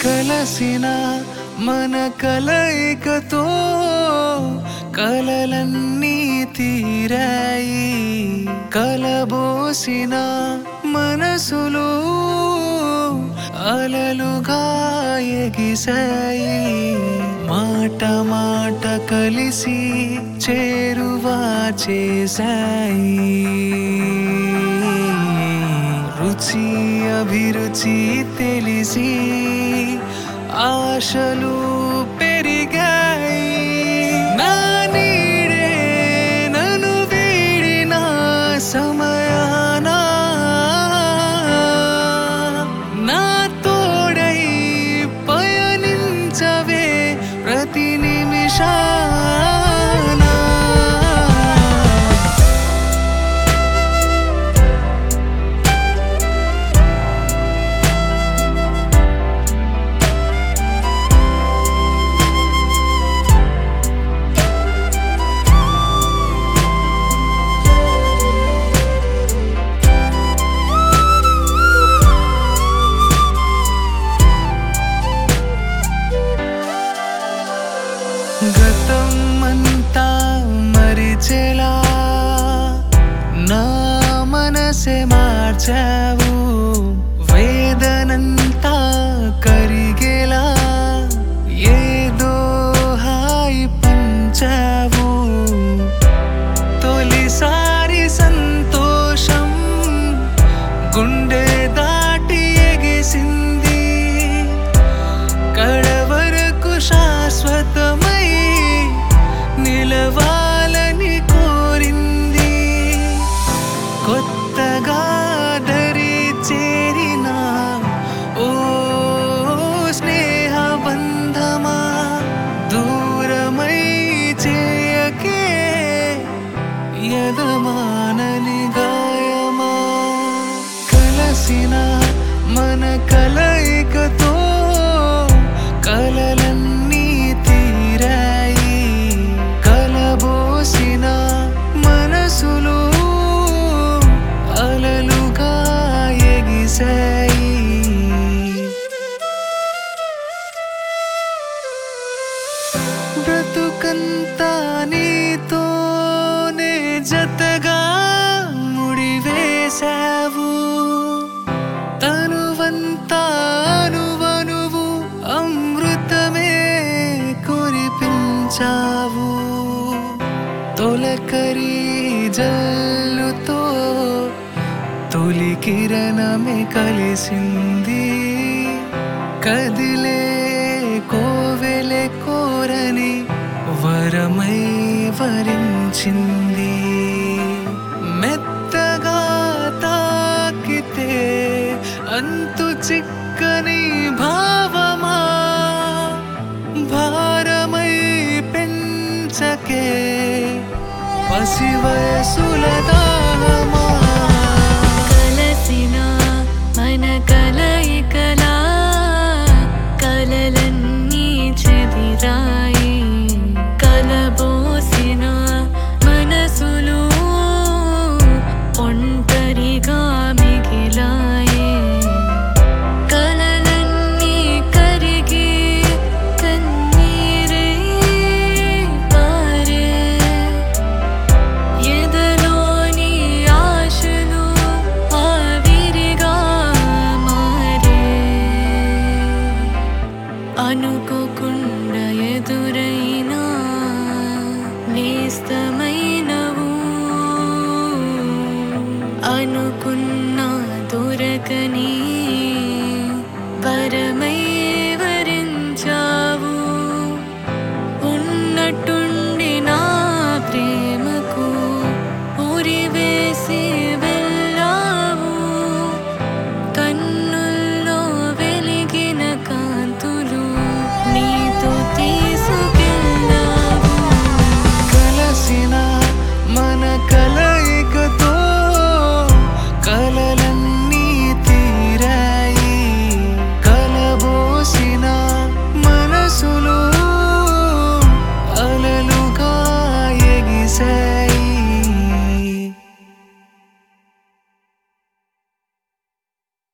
కలసిన మన కలయికతో కలలన్నీ తీరాయి కలబోసిన మనసులు అలలుగా ఎగిసాయి మాట మాట కలిసి చేరువా చేశాయి రుచి అభిరుచి తెలిసి ఆశలు పెరిగాయి నా నీడే నన్ను వీడిన సమయాన నా తోడై పయనించవే ప్రతి నిమిషాన గతం అంతా మరిచెలా నా మనసే మార్చావు వేదనంతా కరిగేలా ఏదో హాయి పంచావు తొలిసారి సంతోషం గుండె దాటి ఎగిసింది కడవరకు శాశ్వతమై నిలవాలని కోరింది కొత్తగా దరి చేరిన ఓ స్నేహ బంధమా దూరమై చేయకే యదమానని గాయమా కలసిన మన కలయికతో కలలన్నీ తీరాయి కలబోసిన మనసులు అలలుగా ఎగిసాయి బ్రతుకంతా నీతోనే జతగా ముడివేశావు తనువంతా అనువనువు అమృతమే కురిపించావు తొలకరి జల్లుతో తొలి కిరణమే కలిసింది కదిలే కోవెలే కోరని వరమై వరించింది మెత్తగా తాకితే అంతు చిక్కని భావమా భారమై పెంచకే పసి వయసుల దాహమా కలసిన మన కలయికలా కలలన్నీ చెదిరాయి కలబోసిన మనసులు ఒంటరిగా మిగిలాయి కలలన్నీ కరిగి కన్నీరే పారే ఎదలోని ఆశలు ఆవిరిగా మారే అనుకోకుండా ఎదురైనా నేస్తమైనవు అనుకున్న